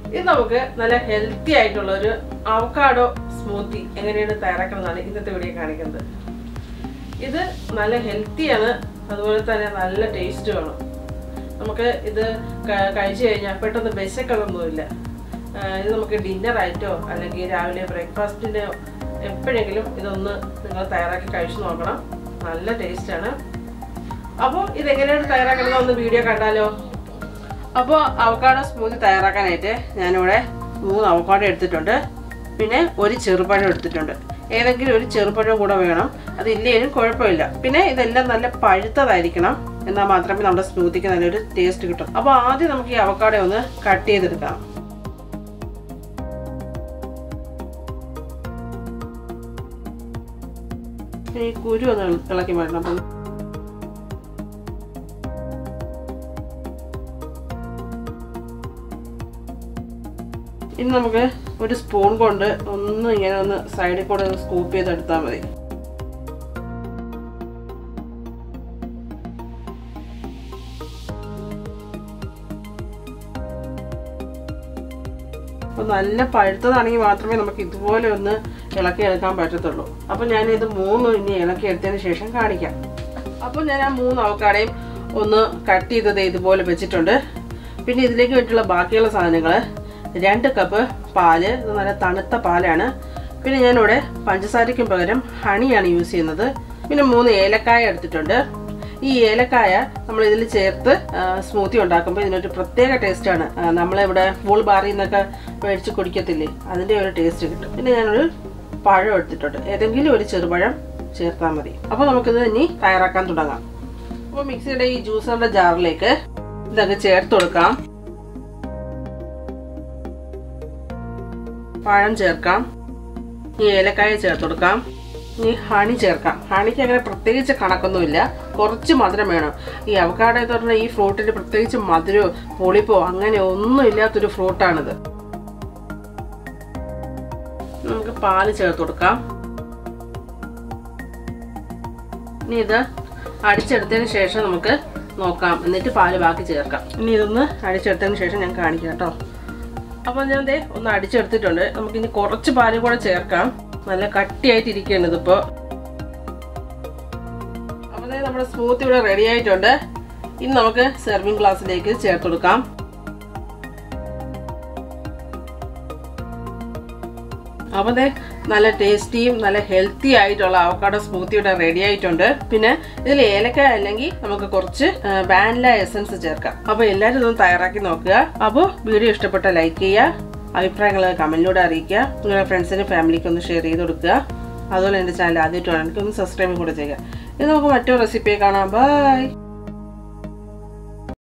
ഇത് നമുക്ക് നല്ല ഹെൽത്തി ആയിട്ടുള്ള ഒരു അവക്കാഡോ സ്മൂത്തി എങ്ങനെയാണ് തയ്യാറാക്കുന്നതാണ് ഇന്നത്തെ വീഡിയോ കാണിക്കുന്നത് ഇത് നല്ല ഹെൽത്തിയാണ് അതുപോലെ തന്നെ നല്ല ടേസ്റ്റ് വേണം നമുക്ക് ഇത് ക- കഴിച്ചു കഴിഞ്ഞാൽ പെട്ടെന്ന് വിശക്കളൊന്നുമില്ല ആ, ഇത് നമുക്ക് ഡിന്നർ ആയിട്ടോ അല്ലെങ്കിൽ രാവിലെ ബ്രേക്ക്ഫാസ്റ്റിൻ്റെ എപ്പോഴെങ്കിലും ഇതൊന്ന് നിങ്ങൾ തയ്യാറാക്കി കഴിച്ചു നോക്കണം നല്ല ടേസ്റ്റാണ് അപ്പോൾ ഇതെങ്ങനെയാണ് തയ്യാറാക്കുന്നത് ഒന്ന് വീഡിയോ കണ്ടാലോ അപ്പോൾ അവക്കാഡോ സ്മൂത്തി തയ്യാറാക്കാനായിട്ട് ഞാനിവിടെ മൂന്ന് അവക്കാഡോ എടുത്തിട്ടുണ്ട് പിന്നെ ഒരു ചെറുപഴം എടുത്തിട്ടുണ്ട് ഏതെങ്കിലും ഒരു ചെറുപഴം കൂടെ വേണം അതില്ലേലും കുഴപ്പമില്ല പിന്നെ ഇതെല്ലാം നല്ല പഴുത്തതായിരിക്കണം എന്നാൽ മാത്രമേ നമ്മുടെ സ്മൂത്തിക്ക് നല്ലൊരു ടേസ്റ്റ് കിട്ടും അപ്പോൾ ആദ്യം നമുക്ക് ഈ അവക്കാഡോ ഒന്ന് കട്ട് ചെയ്തെടുക്കാം ഈ കുരു ഒന്ന് ഇളക്കി മാറ്റണം അപ്പം ഇനി നമുക്ക് ഒരു സ്പൂൺ കൊണ്ട് ഒന്ന് ഇങ്ങനെ ഒന്ന് സൈഡിൽ കൂടെ ഒന്ന് സ്കൂപ്പ് ചെയ്തെടുത്താൽ മതി അപ്പോൾ നല്ല പഴുത്തതാണെങ്കിൽ മാത്രമേ നമുക്ക് ഇതുപോലെ ഒന്ന് ഇളക്കി എടുക്കാൻ പറ്റത്തുള്ളൂ അപ്പോൾ ഞാൻ ഇത് മൂന്നും ഇനി ഇളക്കി എടുത്തതിന് ശേഷം കാണിക്കാം അപ്പോൾ ഞാൻ ആ മൂന്ന് അവക്കാടയും ഒന്ന് കട്ട് ചെയ്തത് ഇതുപോലെ വെച്ചിട്ടുണ്ട് പിന്നെ ഇതിലേക്ക് വേണ്ടിയിട്ടുള്ള ബാക്കിയുള്ള സാധനങ്ങൾ രണ്ട് കപ്പ് പാല് ഇത് നല്ല തണുത്ത പാലാണ് പിന്നെ ഞാനിവിടെ പഞ്ചസാരയ്ക്കും പകരം ഹണിയാണ് യൂസ് ചെയ്യുന്നത് പിന്നെ മൂന്ന് ഏലക്കായ എടുത്തിട്ടുണ്ട് ഈ ഏലക്കായ നമ്മൾ ഇതിൽ ചേർത്ത് സ്മൂത്തി ഉണ്ടാക്കുമ്പോൾ ഇതിനൊരു പ്രത്യേക ടേസ്റ്റാണ് നമ്മളിവിടെ ഫുൾ ബാറിൽ നിന്നൊക്കെ മേടിച്ച് കുടിക്കത്തില്ലേ അതിൻ്റെ ഒരു ടേസ്റ്റ് കിട്ടും പിന്നെ ഞാനൊരു പഴം എടുത്തിട്ടുണ്ട് ഏതെങ്കിലും ഒരു ചെറുപഴം ചേർത്താൽ മതി അപ്പോൾ നമുക്കിത് ഇനി തയ്യാറാക്കാൻ തുടങ്ങാം അപ്പോൾ മിക്സിയുടെ ഈ ജ്യൂസറിൻ്റെ ജാറിലേക്ക് ഇതൊക്കെ ചേർത്ത് കൊടുക്കാം പഴം ചേർക്കാം ഈ ഏലക്കായ ചേർത്ത് കൊടുക്കാം ഇനി ഹണി ചേർക്കാം ഹണിക്ക് അങ്ങനെ പ്രത്യേകിച്ച് കണക്കൊന്നുമില്ല കുറച്ച് മധുരം വേണം ഈ അവക്കാടോ എന്ന് പറഞ്ഞാൽ ഈ ഫ്രൂട്ടിന് പ്രത്യേകിച്ച് മധുരമോ പുളിപ്പോ അങ്ങനെ ഒന്നും ഇല്ലാത്തൊരു ഫ്രൂട്ടാണിത് നമുക്ക് പാല് ചേർത്ത് കൊടുക്കാം ഇനി ഇത് അടിച്ചെടുത്തതിന് ശേഷം നമുക്ക് നോക്കാം എന്നിട്ട് പാല് ബാക്കി ചേർക്കാം ഇനി ഇതൊന്ന് അടിച്ചെടുത്തതിന് ശേഷം ഞാൻ കാണിക്കാം കേട്ടോ അപ്പോൾ ഞാൻ ദേ ഒന്ന് അടിച്ചെടുത്തിട്ടുണ്ട് നമുക്കിനി കുറച്ച് പാലും കൂടെ ചേർക്കാം നല്ല കട്ടിയായിട്ട് ഇരിക്കുകയാണ് ഇതിപ്പോൾ അപ്പോൾ ദേ നമ്മുടെ സ്മൂത്തി ഇവിടെ റെഡി ആയിട്ടുണ്ട് ഇനി നമുക്ക് സെർവിങ് ഗ്ലാസ്സിലേക്ക് ചേർത്ത് കൊടുക്കാം അപ്പോൾ ദേ നല്ല ടേസ്റ്റിയും നല്ല ഹെൽത്തി ആയിട്ടുള്ള അവക്കാഡോ സ്മൂത്തി ഇവിടെ റെഡി ആയിട്ടുണ്ട് പിന്നെ ഇതിൽ ഏലക്ക അല്ലെങ്കിൽ നമുക്ക് കുറച്ച് വാനില എസൻസ് ചേർക്കാം അപ്പോൾ എല്ലാവരും ഇതൊന്ന് തയ്യാറാക്കി നോക്കുക അപ്പോൾ വീഡിയോ ഇഷ്ടപ്പെട്ട ലൈക്ക് ചെയ്യുക അഭിപ്രായങ്ങൾ കമന്റിലൂടെ അറിയിക്കുക നിങ്ങളുടെ ഫ്രണ്ട്സിനും ഫാമിലിക്കും ഒന്ന് ഷെയർ ചെയ്ത് കൊടുക്കുക അതുപോലെ എൻ്റെ ചാനൽ ആദ്യമായിട്ടാണ് എനിക്ക് ഒന്ന് സബ്സ്ക്രൈബ് കൂടെ ചെയ്യുക ഇത് നമുക്ക് മറ്റൊരു റെസിപ്പിയെ കാണാം ബൈ